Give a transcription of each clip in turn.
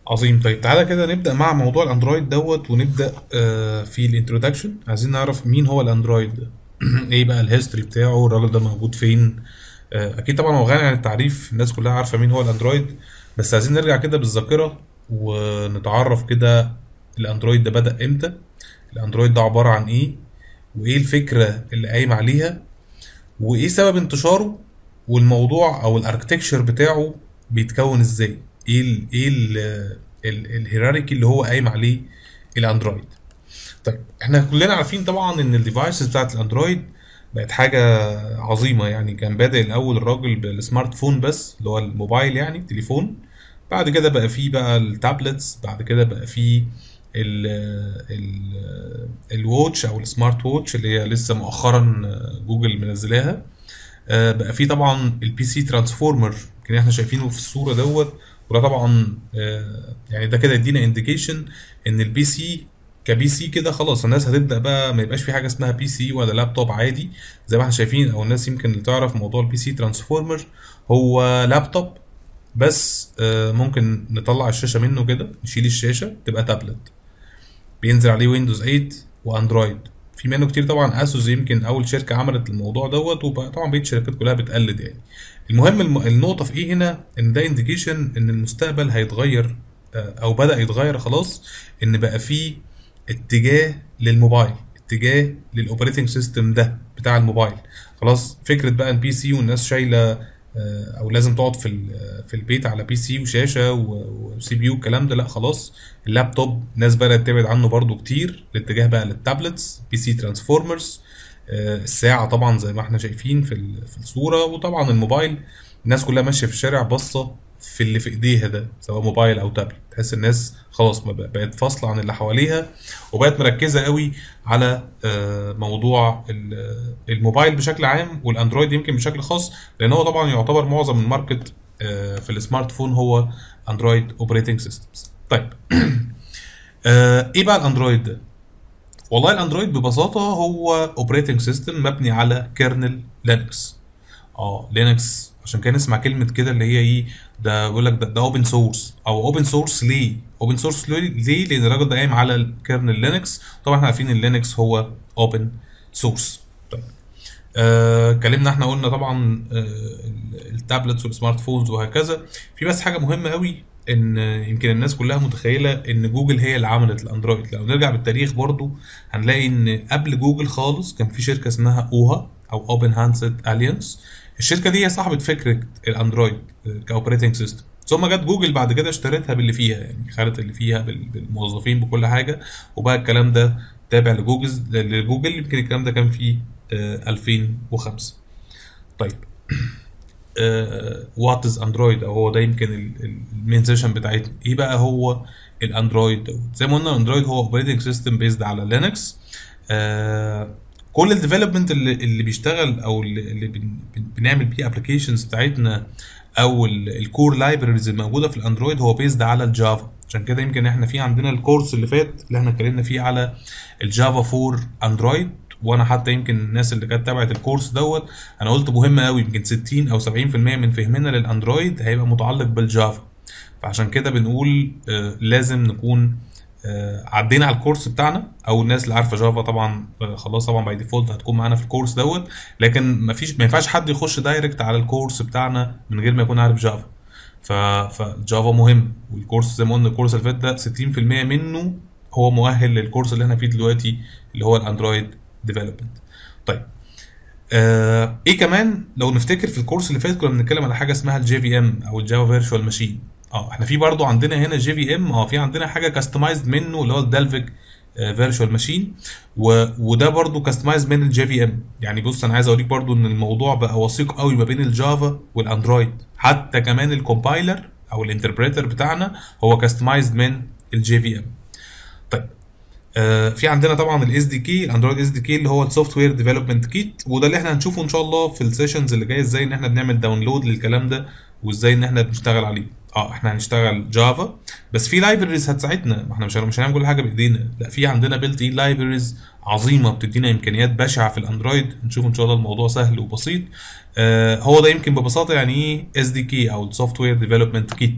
عظيم طيب تعالى كده نبدأ مع موضوع الاندرويد دوت ونبدأ آه، في الانترودكشن عايزين نعرف مين هو الاندرويد ده ايه بقى الهيستوري بتاعه الراجل ده موجود فين آه، اكيد طبعا هو غني عن التعريف الناس كلها عارفة مين هو الاندرويد بس عايزين نرجع كده بالذاكرة ونتعرف كده الاندرويد ده بدأ امتى الاندرويد ده عبارة عن ايه وايه الفكرة اللي قايم عليها وايه سبب انتشاره والموضوع او الاركتكشر بتاعه بيتكون ازاي ايه ال ايه ال ال الهيراركي اللي هو قايم عليه الاندرويد طيب احنا كلنا عارفين طبعا ان الديفايسز بتاعت الاندرويد بقت حاجة عظيمة يعني كان بادئ الأول الراجل بالسمارت فون بس اللي هو الموبايل يعني التليفون بعد كده بقى فيه بقى التابلتس بعد كده بقى فيه ال ال الواتش أو السمارت واتش اللي هي لسه مؤخرا جوجل منزلاها آه، بقى في طبعا البي سي ترانسفورمر يمكن احنا شايفينه في الصوره دوت وده طبعا آه، يعني ده كده يدينا انديكيشن ان البي سي كبي سي كده خلاص الناس هتبدا بقى ما يبقاش في حاجه اسمها بي سي ولا لابتوب عادي زي ما احنا شايفين او الناس يمكن اللي تعرف موضوع البي سي ترانسفورمر هو لابتوب بس آه، ممكن نطلع الشاشه منه كده نشيل الشاشه تبقى تابلت بينزل عليه ويندوز 8 واندرويد في منه كتير طبعا اسوس يمكن اول شركه عملت الموضوع دوت وطبعا بقيت الشركات كلها بتقلد يعني المهم الم... النقطه في ايه هنا ان ده انديكيشن ان المستقبل هيتغير آه، او بدا يتغير خلاص ان بقى في اتجاه للموبايل اتجاه للاوبريتنج سيستم ده بتاع الموبايل خلاص فكره بقى البي سي والناس شايله آه، او لازم تقعد في ال- في البيت على بي سي وشاشه وسي بي يو الكلام ده لا خلاص اللابتوب الناس بدات تبعد عنه برضو كتير الاتجاه بقى للتابلتس بي سي ترانسفورمرز الساعه طبعا زي ما احنا شايفين في ال- في الصوره وطبعا الموبايل الناس كلها ماشيه في الشارع باصه في اللي في ايديها ده سواء موبايل او تابلت تحس الناس خلاص ما بق- بقت فاصله عن اللي حواليها وبقت مركزه قوي على آه، موضوع ال- الموبايل بشكل عام والاندرويد يمكن بشكل خاص لان هو طبعا يعتبر معظم الماركت آه، في السمارت فون هو اندرويد اوبريتنج سيستمز طيب آه، ايه بقى الاندرويد ده والله الاندرويد ببساطه هو اوبريتنج سيستم مبني على كيرنل لينكس اه لينكس عشان كده نسمع كلمه كده اللي هي ايه ده بيقول لك ده, ده اوبن سورس او اوبن سورس ليه اوبن سورس ليه لان الراجل ده قايم على الكيرنل لينكس طبعا احنا عارفين اللينكس هو اوبن سورس طيب آه، اتكلمنا احنا قلنا طبعا آه، ال- التابلتس والسمارت فونز وهكذا في بس حاجه مهمه قوي ان يمكن الناس كلها متخيله ان جوجل هي اللي عملت الاندرويد لو نرجع بالتاريخ برضو هنلاقي ان قبل جوجل خالص كان في شركه اسمها اوها او اوبن هاندسيت اليانس الشركه دي هي صاحبه فكره الاندرويد كاوبريتنج سيستم ثم جت جوجل بعد كده اشترتها باللي فيها يعني خدت اللي فيها بال- بالموظفين بكل حاجه وبقى الكلام ده تابع لجوجل لجوجل يمكن الكلام ده كان في آه، 2005 طيب وات از اندرويد او هو ده يمكن المين سيشن بتاعتنا ايه بقى هو الاندرويد دوت زي ما قلنا الاندرويد هو اوبريتنج سيستم بيزد على لينكس كل الديفلوبمنت اللي, اللي بيشتغل او اللي, اللي بن بن- بنعمل بيه ابلكيشنز بتاعتنا او الكور لايبرز الموجوده في الاندرويد هو بيزد على الجافا عشان كده يمكن احنا في عندنا الكورس اللي فات اللي احنا اتكلمنا فيه على الجافا فور اندرويد وانا حتى يمكن الناس اللي كانت تابعت الكورس دوت انا قلت مهم قوي يمكن 60 او 70% من فهمنا للاندرويد هيبقى متعلق بالجافا فعشان كده بنقول آه، لازم نكون آه، عدينا على الكورس بتاعنا او الناس اللي عارفه جافا طبعا آه، خلاص طبعا باي ديفولت هتكون معانا في الكورس دوت لكن مفيش ما ينفعش حد يخش دايركت على الكورس بتاعنا من غير ما يكون عارف جافا ف فجافا مهم والكورس زي ما قلنا الكورس اللي فات ده 60% منه هو مؤهل للكورس اللي احنا فيه دلوقتي اللي هو الاندرويد ديفلوبمنت طيب آه ايه كمان لو نفتكر في الكورس اللي فات كنا بنتكلم على حاجه اسمها الجي في ام او الجافا فيرتشوال ماشين اه احنا في برضو عندنا هنا جي في ام اه في عندنا حاجه كاستمايزد منه اللي هو الدالفيك فيرتشوال ماشين وده برضو كاستمايزد من الجي في ام يعني بص انا عايز اوريك برضو ان الموضوع بقى وثيق قوي ما بين الجافا والاندرويد حتى كمان الكومبايلر او الانتربريتر بتاعنا هو كاستمايزد من الجي في ام طيب آه، في عندنا طبعا الاس دي كي الاندرويد اس دي كي اللي هو السوفت وير ديفلوبمنت كيت وده اللي احنا هنشوفه ان شاء الله في السيشنز اللي جايه ازاي ان احنا بنعمل داونلود للكلام ده وازاي ان احنا بنشتغل عليه اه احنا هنشتغل جافا بس في لايبرز هتساعدنا ما احنا مش مش هنعمل كل حاجه بايدينا لا في عندنا بيلت ان لايبرز عظيمه بتدينا امكانيات بشعه في الاندرويد نشوف ان شاء الله الموضوع سهل وبسيط آه هو ده يمكن ببساطه يعني ايه اس دي كي او السوفت وير ديفلوبمنت كيت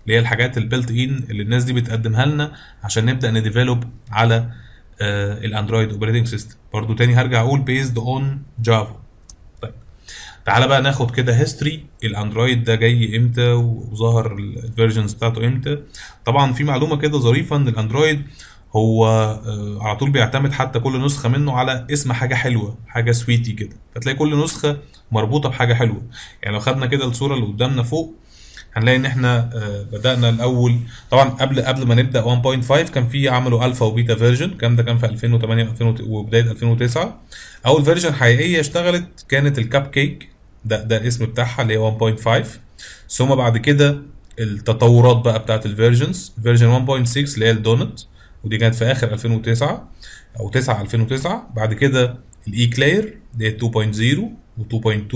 اللي هي الحاجات البيلت ان اللي الناس دي بتقدمها لنا عشان نبدا نديفلوب على آه الاندرويد اوبريتنج سيستم برضو تاني هرجع اقول بيزد اون جافا طيب تعالى بقى ناخد كده هيستوري الاندرويد ده جاي امتى وظهر الفيرجنز بتاعته امتى طبعا في معلومه كده ظريفه ان الاندرويد هو آه، على طول بيعتمد حتى كل نسخه منه على اسم حاجه حلوه حاجه سويتي كده فتلاقي كل نسخه مربوطه بحاجه حلوه يعني لو خدنا كده الصوره اللي قدامنا فوق هنلاقي ان احنا آه، بدانا الاول طبعا قبل قبل ما نبدا 1.5 كان في عملوا الفا وبيتا فيرجن الكلام ده كان في 2008 و2000 وبدايه 2009 اول فيرجن حقيقيه اشتغلت كانت الكاب كيك ده ده الاسم بتاعها اللي هي 1.5 ثم بعد كده التطورات بقى بتاعت الفيرجنز فيرجن 1.6 اللي هي الدونت ودي كانت في اخر 2009 او 9 2009 بعد كده الاي كلاير اللي هي 2.0 و2.2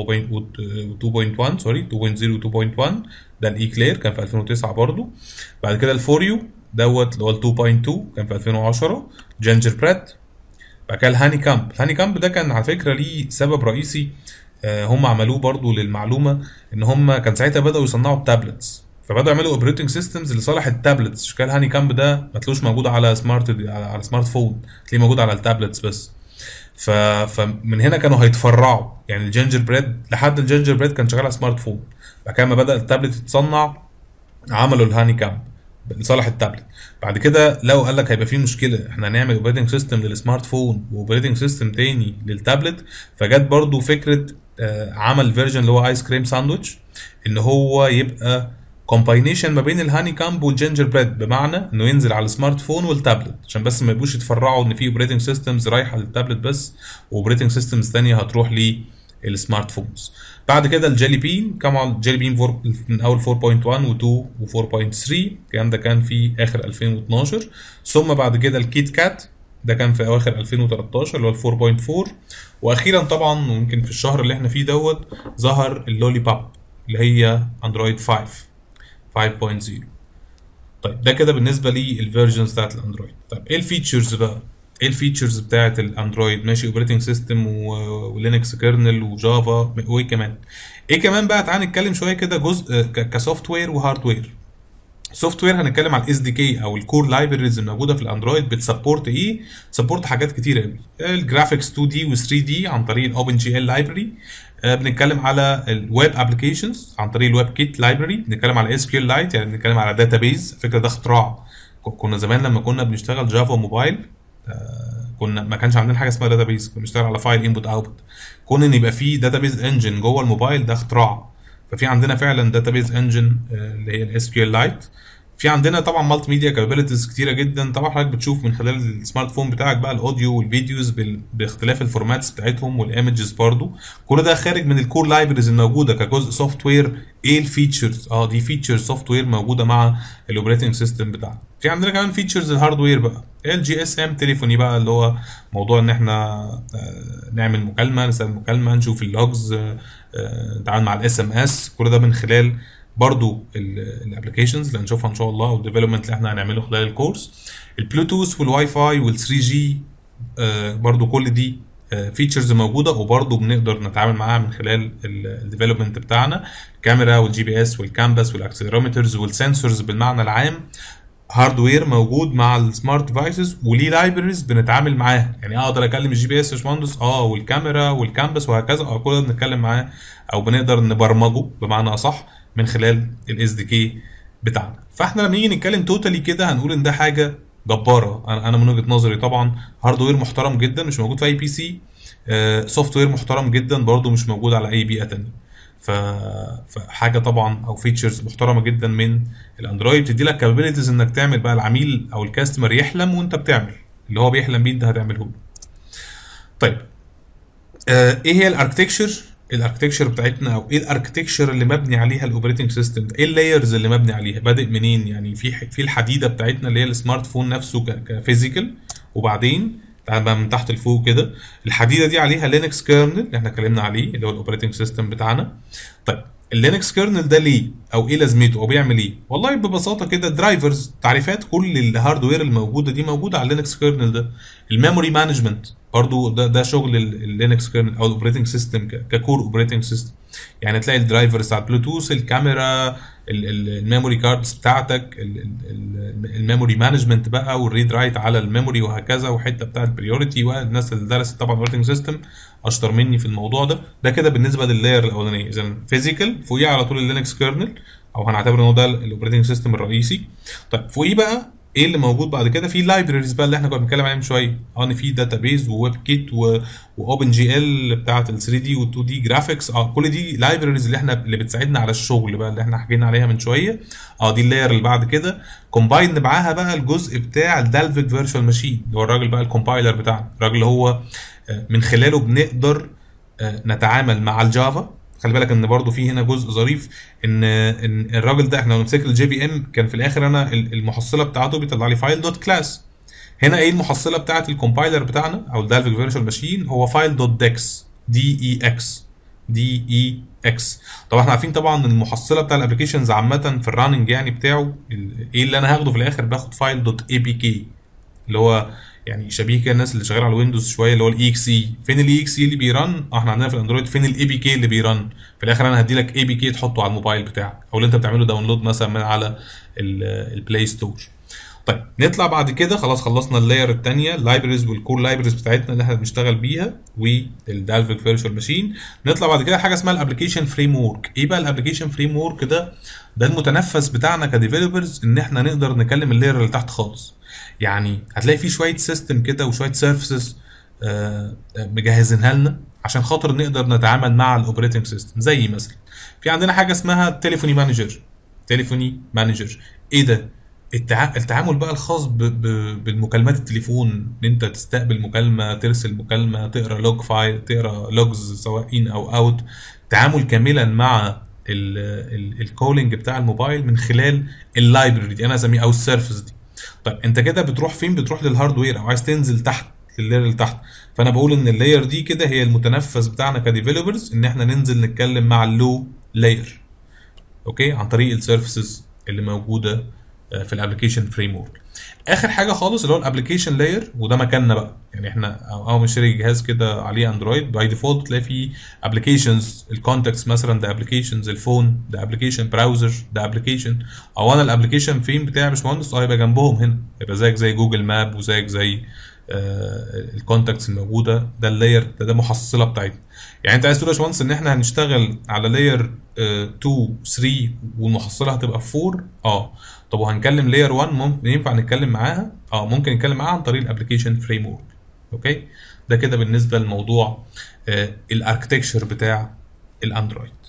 و2.1 سوري 2.0 و2.1 ده الاي كلاير كان في 2009 برضو بعد كده الفوريو دوت اللي هو ال 2.2 كان في 2010 جينجر بريد بعد كده الهاني كامب الهاني كامب ده كان على فكره ليه سبب رئيسي آه، هم عملوه برضو للمعلومه ان هم كان ساعتها بداوا يصنعوا التابلتس فبداوا يعملوا اوبريتنج سيستمز لصالح التابلتس اشكال هاني كامب ده ما تلاقوش موجود على سمارت على, على سمارت فون تلاقيه موجود على التابلتس بس ف... فمن هنا كانوا هيتفرعوا يعني الجينجر بريد لحد الجينجر بريد كان شغال على سمارت فون بعد كده لما بدا التابلت يتصنع عملوا الهاني كامب لصالح التابلت بعد كده لو قال لك هيبقى في مشكله احنا هنعمل اوبريتنج سيستم للسمارت فون واوبريتنج سيستم تاني للتابلت فجت برضو فكره آه، عمل فيرجن اللي هو ايس كريم ساندوتش ان هو يبقى كومباينيشن ما بين الهاني كامب والجينجر بريد بمعنى انه ينزل على السمارت فون والتابلت عشان بس ما يبقوش يتفرعوا ان في اوبريتنج سيستمز رايحه للتابلت بس واوبريتنج سيستمز ثانيه هتروح للسمارت فونز بعد كده الجيلي بين كمان الجيلي بين فور من اول 4.1 و2 و4.3 الكلام ده كان في اخر 2012 ثم بعد كده الكيت كات ده كان في اواخر 2013 اللي هو ال 4.4 واخيرا طبعا ويمكن في الشهر اللي احنا فيه دوت ظهر اللولي باب اللي هي اندرويد 5 5.0 طيب ده كده بالنسبه للفيرجنز بتاعت الاندرويد طيب ايه الفيتشرز بقى ايه الفيتشرز بتاعت الاندرويد ماشي اوبريتنج سيستم ولينكس كيرنل وجافا وايه كمان ايه كمان بقى تعال نتكلم شويه كده جزء كسوفت وير وهاردوير سوفت وير هنتكلم على الاس دي كي او الكور لايبريز الموجوده في الاندرويد بتسبورت ايه بتسبورت حاجات كتيره قوي الجرافيكس 2 دي و 3 دي عن طريق الاوبن جي ال لايبرري بنتكلم على الويب ابلكيشنز عن طريق الويب كيت لايبرري بنتكلم على اس كيو لايت يعني بنتكلم على داتابيز الفكره ده اختراع ك- كنا زمان لما كنا بنشتغل جافا موبايل آه، كنا ما كانش عندنا حاجه اسمها داتابيز كنا بنشتغل على فايل انبوت اوتبوت كون ان يبقى في داتابيز انجن جوه الموبايل ده اختراع ففي عندنا فعلا داتابيز انجن اللي هي الاس كيو لايت في عندنا طبعا مالتي ميديا كابابيلتيز كتيره جدا طبعا حضرتك بتشوف من خلال السمارت فون بتاعك بقى الاوديو والفيديوز بال- باختلاف الفورماتس بتاعتهم والايمجز برضو كل ده خارج من الكور لايبرز الموجوده كجزء سوفت وير ايه الفيتشرز اه دي فيتشرز سوفت وير موجوده مع الاوبريتنج سيستم بتاعنا في عندنا كمان فيتشرز الهاردوير بقى الجي اس ام تليفوني بقى اللي هو موضوع ان احنا آه، نعمل مكالمه نسال مكالمه نشوف اللوجز آه، آه، نتعامل مع الاس ام اس كل ده من خلال برضو الابلكيشنز اللي هنشوفها ان شاء الله والديفلوبمنت اللي احنا هنعمله خلال الكورس البلوتوث والواي فاي وال 3 جي برضو كل دي فيتشرز موجوده وبرضو بنقدر نتعامل معاها من خلال الديفلوبمنت بتاعنا الكاميرا والجي بي اس والكامبس والاكسلرومترز والسنسورز بالمعنى العام هاردوير موجود مع السمارت ديفايسز وليه لايبرز بنتعامل معاها يعني اقدر اكلم الجي بي اس يا باشمهندس اه والكاميرا والكامبس وهكذا اه كل ده بنتكلم معاه او بنقدر نبرمجه بمعنى اصح من خلال الاس دي كي بتاعنا فاحنا لما نيجي نتكلم توتالي كده هنقول ان ده حاجه جباره انا أنا من وجهه نظري طبعا هاردوير محترم جدا مش موجود في اي بي سي سوفت وير محترم جدا برضه مش موجود على اي بيئه تانية ف... فحاجه طبعا او فيتشرز محترمه جدا من الاندرويد بتدي لك كابابيلتيز انك تعمل بقى العميل او الكاستمر يحلم وانت بتعمل اللي هو بيحلم بيه انت هتعمله له طيب آه ايه هي الاركتكشر الاركتكشر بتاعتنا او ايه الاركتكشر اللي مبني عليها الاوبريتنج سيستم ايه اللايرز اللي مبني عليها بادئ منين يعني في في الحديده بتاعتنا اللي هي السمارت فون نفسه كفيزيكال وبعدين تعال بقى من تحت لفوق كده الحديده دي عليها لينكس كيرنل اللي احنا اتكلمنا عليه اللي هو الاوبريتنج سيستم بتاعنا طيب اللينكس كيرنل ده ليه او ايه لازمته او بيعمل ايه والله ببساطه كده درايفرز تعريفات كل الهاردوير الموجوده دي موجوده على اللينكس كيرنل ده الميموري مانجمنت برضو ده ده شغل اللينكس كيرنل او الاوبريتنج سيستم ككور اوبريتنج سيستم يعني تلاقي الدرايفرز بتاع البلوتوث الكاميرا الميموري كاردز بتاعتك الميموري مانجمنت بقى والريد رايت على الميموري وهكذا وحته بتاعت بريورتي والناس اللي درست طبعا اوبريتنج سيستم اشطر مني في الموضوع ده ده كده بالنسبه لللاير الاولانيه اذا فيزيكال فوقيه على طول اللينكس كيرنل او هنعتبر ان هو ده الاوبريتنج سيستم الرئيسي طيب فوقيه بقى ايه اللي موجود بعد كده في لايبريز بقى اللي احنا كنا بنتكلم عليها من شويه اه ان في داتابيز وويب كيت واوبن جي ال بتاعه ال 3 دي وال 2 دي جرافيكس اه كل دي لايبريز اللي احنا اللي بتساعدنا على الشغل بقى اللي احنا حكينا عليها من شويه اه دي اللاير اللي بعد كده كومباين معاها بقى الجزء بتاع الدالفيك فيرتشوال ماشين اللي هو الراجل بقى الكومبايلر بتاعنا الراجل اللي هو آه، من خلاله بنقدر آه، نتعامل مع الجافا خلي بالك ان برضو في هنا جزء ظريف ان ان الراجل ده احنا لو مسكنا الجي بي ام كان في الاخر انا ال- المحصله بتاعته بيطلع لي فايل دوت كلاس هنا ايه المحصله بتاعت الكومبايلر بتاعنا او الدالفيك فيرتشوال ماشين هو فايل دوت ديكس دي اي اكس دي اي اكس طبعا احنا عارفين طبعا المحصله بتاع الابلكيشنز عامه في الراننج يعني بتاعه ال- ايه اللي انا هاخده في الاخر باخد فايل دوت اي بي كي اللي هو يعني شبيه كده الناس اللي شغاله على ويندوز شويه اللي هو الاي اكس اي فين الاي اكس اي اللي بيرن اه احنا عندنا في الاندرويد فين الاي بي كي اللي بيرن في الاخر انا هدي لك اي بي كي تحطه على الموبايل بتاعك او اللي انت بتعمله داونلود مثلا من على البلاي ستور طيب نطلع بعد كده خلاص خلصنا اللاير الثانيه اللايبريز والكور لايبريز بتاعتنا اللي احنا بنشتغل بيها والدالفيك فيرتشوال ماشين نطلع بعد كده حاجه اسمها الابلكيشن فريم ورك ايه بقى الابلكيشن فريم ورك ده ده المتنفس بتاعنا كديفلوبرز ان احنا نقدر نكلم اللاير اللي تحت خالص يعني هتلاقي في شويه سيستم كده وشويه سيرفيسز مجهزينها لنا عشان خاطر نقدر نتعامل مع الاوبريتنج سيستم زي مثلا في عندنا حاجه اسمها تليفوني مانجر تليفوني مانجر ايه ده التع... التعامل بقى الخاص ب... ب... بالمكالمات التليفون ان انت تستقبل مكالمه ترسل مكالمه تقرا لوج فايل تقرا لوجز سواء ان او اوت تعامل كاملا مع الكولينج بتاع الموبايل من خلال اللايبرري دي انا اسميه او السيرفيس دي طيب انت كده بتروح فين بتروح للهاردوير او عايز تنزل تحت لللاير اللي تحت فانا بقول ان اللاير دي كده هي المتنفس بتاعنا كديفلوبرز ان احنا ننزل نتكلم مع اللو لاير اوكي عن طريق السيرفيسز اللي موجوده آه، في الابلكيشن فريم ورك اخر حاجه خالص اللي هو الابلكيشن لاير وده مكاننا بقى يعني احنا او أو مشتري جهاز كده عليه اندرويد باي ديفولت تلاقي فيه ابلكيشنز الكونتاكتس مثلا ده ابلكيشنز الفون ده ابلكيشن براوزر ده ابلكيشن او انا الابلكيشن فين بتاعي يا باشمهندس اه يبقى جنبهم هنا يبقى زيك زي جوجل ماب وزيك زي الكونتاكتس الموجوده ده اللاير ده, ده محصله بتاعتنا يعني انت عايز تقول يا باشمهندس ان احنا هنشتغل على لاير 2 3 والمحصله هتبقى 4 اه طب وهنكلم لاير 1 ممكن ينفع نتكلم معاها اه ممكن نتكلم معاها عن طريق الابلكيشن فريم ورك اوكي ده كده بالنسبه لموضوع الاركتكشر بتاع الاندرويد